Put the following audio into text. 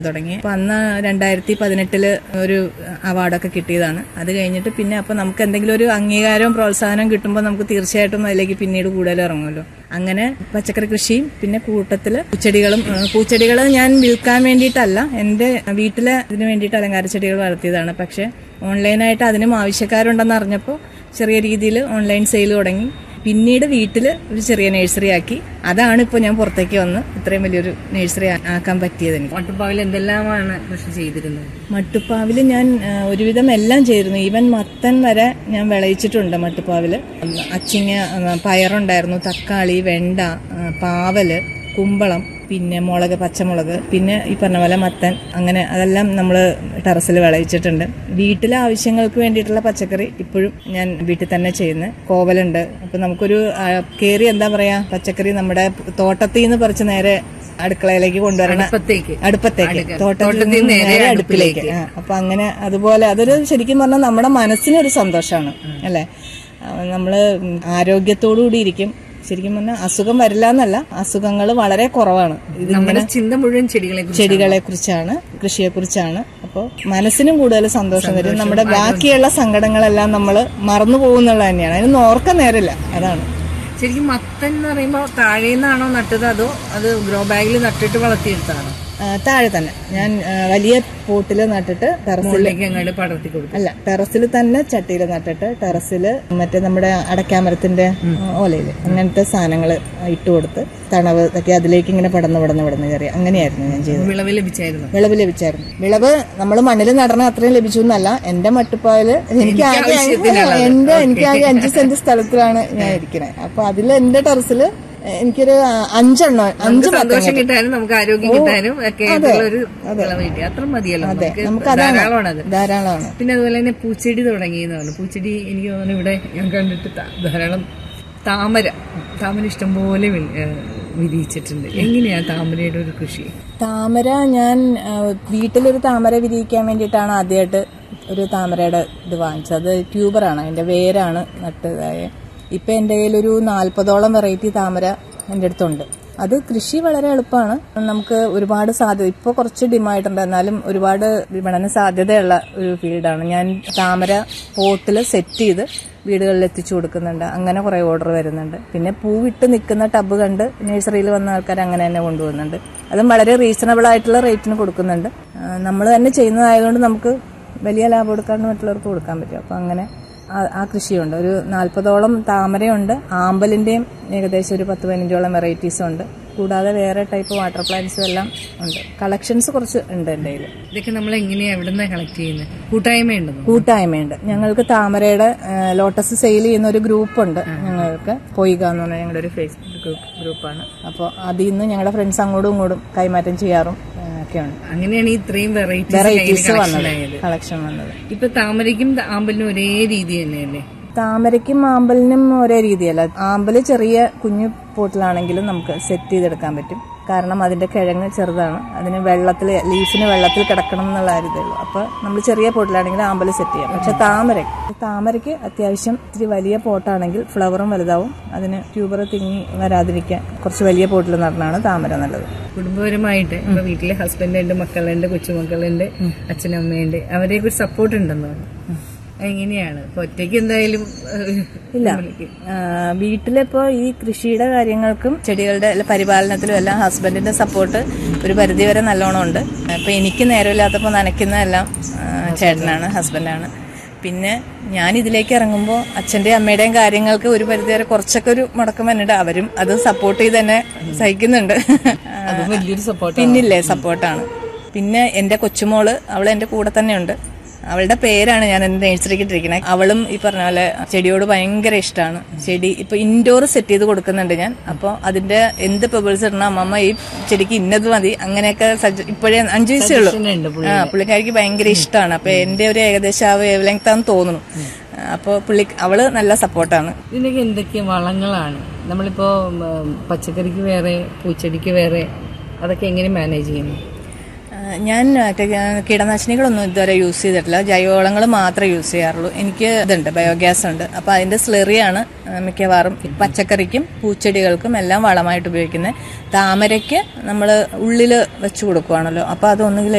തുടങ്ങി അപ്പൊ അന്ന് രണ്ടായിരത്തി പതിനെട്ടില് ഒരു അവാർഡൊക്കെ കിട്ടിയതാണ് അത് കഴിഞ്ഞിട്ട് പിന്നെ അപ്പൊ നമുക്ക് എന്തെങ്കിലും ഒരു അംഗീകാരവും പ്രോത്സാഹനവും കിട്ടുമ്പോൾ നമുക്ക് തീർച്ചയായിട്ടും അതിലേക്ക് പിന്നീട് കൂടുതൽ ഇറങ്ങുമല്ലോ അങ്ങനെ പച്ചക്കറി കൃഷിയും പിന്നെ കൂട്ടത്തില് പൂച്ചെടികളും ഏഹ് പൂച്ചെടികൾ ഞാൻ വിൽക്കാൻ വേണ്ടിയിട്ടല്ല എന്റെ വീട്ടിലെ ഇതിന് വേണ്ടിയിട്ട് അലങ്കാര ചെടികൾ വളർത്തിയതാണ് പക്ഷെ ഓൺലൈനായിട്ട് അതിനും ആവശ്യക്കാരുണ്ടെന്ന് അറിഞ്ഞപ്പോൾ ചെറിയ രീതിയിൽ ഓൺലൈൻ സെയിൽ തുടങ്ങി പിന്നീട് വീട്ടിൽ ഒരു ചെറിയ നഴ്സറി ആക്കി അതാണ് ഇപ്പോൾ ഞാൻ പുറത്തേക്ക് വന്ന് ഇത്രയും വലിയൊരു നഴ്സറി ആക്കാൻ പറ്റിയത് എനിക്ക് വട്ടുപ്പാവിൽ എന്തെല്ലാമാണ് കൃഷി ചെയ്തിരുന്നത് മട്ടുപ്പാവിൽ ഞാൻ ആ, ഒരുവിധം എല്ലാം ചെയ്തിരുന്നു ഈവൻ മത്തൻ വരെ ഞാൻ വിളയിച്ചിട്ടുണ്ട് മട്ടുപ്പാവിൽ അച്ചിങ്ങ ആ, പയറുണ്ടായിരുന്നു തക്കാളി വെണ്ട ആ, പാവല് കുമ്പളം പിന്നെ മുളക് പച്ചമുളക് പിന്നെ ഈ പറഞ്ഞ പോലെ മത്തൻ അങ്ങനെ അതെല്ലാം നമ്മൾ ടെറസിൽ വിളയിച്ചിട്ടുണ്ട് വീട്ടിലെ ആവശ്യങ്ങൾക്ക് വേണ്ടിയിട്ടുള്ള പച്ചക്കറി ഇപ്പോഴും ഞാൻ വീട്ടിൽ തന്നെ ചെയ്യുന്നത് കോവലുണ്ട് അപ്പൊ നമുക്കൊരു ആ, കേറി എന്താ പറയാ പച്ചക്കറി നമ്മുടെ തോട്ടത്തിൽ നിന്ന് പറിച്ച് നേരെ അടുക്കളയിലേക്ക് കൊണ്ടുവരണ അടുപ്പത്തേക്ക് അടുപ്പത്തേക്ക് തോട്ടത്തിൽ തോട്ടത്തിൽ നിന്ന് നേരെ നേരെ അടുപ്പിലേക്ക് ആ, അപ്പൊ അങ്ങനെ അതുപോലെ അതൊരു ശരിക്കും പറഞ്ഞാൽ നമ്മുടെ മനസ്സിനൊരു സന്തോഷമാണ് അല്ലെ ആ, നമ്മള് ആരോഗ്യത്തോടു കൂടി ഇരിക്കും ശരിക്കും പറഞ്ഞാൽ അസുഖം വരില്ല എന്നല്ല അസുഖങ്ങൾ വളരെ കുറവാണ് ഇത് നമ്മുടെ ചിന്ത മുഴുവൻ ചെടികളെ കുറിച്ച് ചെടികളെ കുറിച്ചാണ് കൃഷിയെ കുറിച്ചാണ് അപ്പോൾ മനസ്സിനും കൂടുതൽ സന്തോഷം തരും നമ്മുടെ ബാക്കിയുള്ള സങ്കടങ്ങളെല്ലാം നമ്മൾ മറന്നു പോകുന്നുള്ള തന്നെയാണ് അതിനൊന്നും ഓർക്കാൻ നേരമില്ല അതാണ് ശരിക്കും മത്തൻ എന്ന് പറയുമ്പോൾ താഴേന്നാണോ നട്ടത് അതോ അത് ഗ്രോ ബാഗിൽ നട്ടിട്ട് വളർത്തിയെടുത്താണോ ആ, താഴെ തന്നെ ഞാൻ ആ, വലിയ പോട്ടിൽ നട്ടിട്ട് ടെറസിൽ മുകളിലേക്ക് അങ്ങോട്ട് പടർത്തി കൊടുക്കും അല്ല ടെറസിൽ തന്നെ ചട്ടിയിൽ നട്ടിട്ട് ടെറസിൽ മറ്റേ നമ്മുടെ അടയ്ക്കാമരത്തിന്റെ ഓലയില് അങ്ങനത്തെ സാധനങ്ങൾ ഇട്ട് കൊടുത്ത് തണവ് ഇതൊക്കെ അതിലേക്ക് ഇങ്ങനെ പടന്ന് പടന്ന് പടന്ന് കയറി അങ്ങനെയായിരുന്നു ഞാൻ ചെയ്തത് വിളവ് ലഭിച്ചായിരുന്നു വിളവ് ലഭിച്ചായിരുന്നു വിളവ് നമ്മൾ മണ്ണിൽ നടണ അത്രയും ലഭിച്ചു എന്നല്ല എന്റെ മട്ടുപ്പായല് എനിക്ക് ആകെ എന്റെ എനിക്ക് ആകെ അഞ്ച് സെന്റ് സ്ഥലത്തിലാണ് ഞാൻ ഇരിക്കുന്നത് അപ്പൊ അതിൽ എന്റെ ടെറസിൽ എനിക്കൊരു അഞ്ചെണ്ണം അഞ്ച് മത്തങ്ങ സന്തോഷം കിട്ടാനും നമുക്ക് ആരോഗ്യം കിട്ടാനും ഒക്കെ ആയിട്ടുള്ള ഒരു വിളവ് കിട്ടി അത്ര മതിയല്ലോ നമുക്ക് നമുക്ക് അതാണ് ധാരാളമാണത് ധാരാളമാണ് പിന്നെ അതുപോലെ തന്നെ പൂച്ചെടി തുടങ്ങിയെന്ന് പറഞ്ഞു പൂച്ചെടി എനിക്ക് തോന്നുന്നു ഇവിടെ ഞാൻ കണ്ടിട്ട് ത- ധാരാളം താമര താമര ഇഷ്ടംപോലെ വി- ഏഹ് വിരിയിച്ചിട്ടുണ്ട് എങ്ങനെയാ താമരയുടെ ഒരു കൃഷി താമര ഞാൻ ആ, വീട്ടിലൊരു താമര വിരിയിക്കാൻ വേണ്ടിയിട്ടാണ് ആദ്യമായിട്ട് ഒരു താമരയുടെ ഇത് വാങ്ങിച്ചത് അത് ട്യൂബറാണ് അതിന്റെ വേരാണ് നട്ടതായ ഇപ്പൊ എൻ്റെ കയ്യിലൊരു നാൽപ്പതോളം വെറൈറ്റി താമര എൻ്റെ അടുത്തുണ്ട് അത് കൃഷി വളരെ എളുപ്പമാണ് നമുക്ക് ഒരുപാട് സാധ്യത ഇപ്പോൾ കുറച്ച് ഡിമായിട്ടുണ്ട് എന്നാലും ഒരുപാട് വിപണന സാധ്യതയുള്ള ഒരു ഫീൽഡാണ് ഞാൻ താമര പോട്ടിൽ സെറ്റ് ചെയ്ത് വീടുകളിൽ എത്തിച്ചു കൊടുക്കുന്നുണ്ട് അങ്ങനെ കുറേ ഓർഡർ വരുന്നുണ്ട് പിന്നെ പൂവിട്ട് നിൽക്കുന്ന ടബ് കണ്ട് നഴ്സറിയിൽ വന്ന ആൾക്കാർ അങ്ങനെ തന്നെ കൊണ്ടുപോകുന്നുണ്ട് അതും വളരെ റീസണബിൾ ആയിട്ടുള്ള റേറ്റിന് കൊടുക്കുന്നുണ്ട് നമ്മൾ തന്നെ ചെയ്യുന്നതായതുകൊണ്ട് നമുക്ക് വലിയ ലാഭം എടുക്കാണ്ട് മറ്റുള്ളവർക്ക് കൊടുക്കാൻ പറ്റും അപ്പോൾ അങ്ങനെ ആ- ആ കൃഷിയുണ്ട് ഒരു നാൽപ്പതോളം താമരയുണ്ട് ആമ്പലിന്റെയും ഏകദേശം ഒരു പത്ത് പതിനഞ്ചോളം വെറൈറ്റീസും ഉണ്ട് കൂടാതെ വേറെ ടൈപ്പ് വാട്ടർ പ്ലാന്റ്സും എല്ലാം ഉണ്ട് കളക്ഷൻസ് കുറച്ച് ഉണ്ട് എൻ്റെ കയ്യിൽ ഇതൊക്കെ നമ്മൾ എങ്ങനെയാ എവിടെ നിന്നാണ് കളക്ട് ചെയ്യുന്നത് കൂട്ടായ്മ ഉണ്ടെന്നോ കൂട്ടായ്മയുണ്ട് ഞങ്ങൾക്ക് താമരയുടെ ആ, ലോട്ടസ് സെയിൽ ചെയ്യുന്ന ഒരു ഗ്രൂപ്പുണ്ട് ഞങ്ങൾക്ക് പൊയ്ക എന്ന് പറഞ്ഞ ഞങ്ങളുടെ ഒരു ഫേസ്ബുക്ക് ഗ്രൂപ്പ് ഗ്രൂപ്പാണ് അപ്പോൾ അതിൽ നിന്ന് ഞങ്ങളുടെ ഫ്രണ്ട്സ് അങ്ങോട്ടും ഇങ്ങോട്ടും കൈമാറ്റം ചെയ്യാറും ആ, ഒക്കെയുണ്ട് അങ്ങനെയാണ് ഈ ഇത്രയും വെറൈറ്റീസ് വെറൈറ്റീസ് വന്നത് ആയത് കളക്ഷൻ വന്നത് ഇപ്പൊ താമരയ്ക്കും ത- ആമ്പലിനും ഒരേ രീതി തന്നെയല്ലേ താമരയ്ക്കും ആമ്പലിനും ഒരേ രീതിയല്ല ആമ്പല് ചെറിയ കുഞ്ഞു പോട്ടിലാണെങ്കിലും നമുക്ക് സെറ്റ് ചെയ്തെടുക്കാൻ പറ്റും കാരണം അതിന്റെ കിഴങ്ങ് ചെറുതാണ് അതിന് വെള്ളത്തിൽ ലീഫിന് വെള്ളത്തിൽ കിടക്കണം എന്നുള്ള ഒരു ഇതേ ഉള്ളൂ അപ്പൊ നമ്മൾ ചെറിയ പോട്ടിലാണെങ്കിൽ ആമ്പല് സെറ്റ് ചെയ്യാം പക്ഷെ താമര താമരയ്ക്ക് അത്യാവശ്യം ഇത്തിരി വലിയ പോട്ടാണെങ്കിൽ ഫ്ലവറും വലുതാവും അതിന് ട്യൂബർ തിങ്ങി വരാതിരിക്കാൻ കുറച്ച് വലിയ പോട്ടിൽ നടന്നാണ് താമര നല്ലത് കുടുംബപരമായിട്ട് ഇപ്പൊ വീട്ടിലെ ഹസ്ബൻഡ് ഉണ്ട് മക്കളുണ്ട് കൊച്ചുമക്കളുണ്ട് അച്ഛനമ്മയുണ്ട് അവരെ ഒരു സപ്പോർട്ട് ഉണ്ടെന്ന് പറഞ്ഞു എങ്ങനെയാണ് ഇപ്പൊ ഒറ്റയ്ക്ക് എന്തായാലും ഏഹ്, ഇല്ല വിളിക്കും. ആ, വീട്ടിലിപ്പോ ഈ കൃഷിയുടെ കാര്യങ്ങൾക്കും ചെടികളുടെ അല്ല, പരിപാലനത്തിലും എല്ലാം ഹസ്ബൻഡിന്റെ സപ്പോർട്ട് ഒരു പരിധിവരെ നല്ലോണം ഉണ്ട് ഇപ്പൊ എനിക്ക് നേരമില്ലാത്തപ്പോൾ നനയ്ക്കുന്നതെല്ലാം ആ, ചേട്ടനാണ് ഹസ്ബൻഡാണ് പിന്നെ ഞാൻ ഇതിലേക്ക് ഇറങ്ങുമ്പോൾ അച്ഛന്റെയും അമ്മയുടെയും കാര്യങ്ങൾക്ക് ഒരു പരിധിവരെ കുറച്ചൊക്കെ ഒരു മുടക്കം വന്നിട്ട് അവരും അത് സപ്പോർട്ട് ചെയ്ത് തന്നെ സഹിക്കുന്നുണ്ട് അത് വലിയൊരു സപ്പോർട്ട് പിന്നില്ലേ സപ്പോർട്ടാണ് പിന്നെ എന്റെ കൊച്ചുമോള് അവൾ എന്റെ കൂടെ തന്നെയുണ്ട് അവളുടെ പേരാണ് ഞാൻ എന്റെ നഴ്സറിക്ക് ഇട്ടിരിക്കുന്നത് അവളും ഈ പറഞ്ഞ പോലെ ചെടിയോട് ഭയങ്കര ഇഷ്ടമാണ് ചെടി ഇപ്പൊ ഇൻഡോർ സെറ്റ് ചെയ്ത് കൊടുക്കുന്നുണ്ട് ഞാൻ അപ്പോൾ അതിന്റെ എന്ത് പെബിൾസ് ഇടണം അമ്മമ്മ ഈ ചെടിക്ക് ഇന്നത് മതി അങ്ങനെയൊക്കെ സജ്ജ ഇപ്പോഴേ അഞ്ചു വയസ്സേ ഉള്ളൂ ഉണ്ട് ആ പുള്ളിക്കാരിക്ക് ഭയങ്കര ഇഷ്ടമാണ് അപ്പൊ എന്റെ ഒരു ഏകദേശം ആ വേവ് ലെങ്ത് ആണെന്ന് തോന്നുന്നു അപ്പോൾ പുള്ളി അവള് നല്ല സപ്പോർട്ടാണ് ഇതിനൊക്കെ എന്തൊക്കെ വളങ്ങളാണ് നമ്മളിപ്പോ ഉം, പച്ചക്കറിക്ക് വേറെ പൂച്ചെടിക്ക് വേറെ അതൊക്കെ എങ്ങനെ മാനേജ് ചെയ്യുന്നു ആ, ഞാൻ മറ്റേ കീടനാശിനികളൊന്നും ഇതുവരെ യൂസ് ചെയ്തിട്ടില്ല ജൈവവളങ്ങൾ മാത്രമേ യൂസ് ചെയ്യാറുള്ളൂ എനിക്ക് ഇതുണ്ട് ബയോഗ്യാസ് ഉണ്ട് അപ്പോൾ അതിന്റെ സ്ലെറിയാണ് മിക്കവാറും പച്ചക്കറിക്കും പൂച്ചെടികൾക്കും എല്ലാം വളമായിട്ട് ഉപയോഗിക്കുന്നത് താമരയ്ക്ക് നമ്മൾ ഉള്ളിൽ വെച്ച് കൊടുക്കുവാണല്ലോ അപ്പോൾ അതൊന്നുകിൽ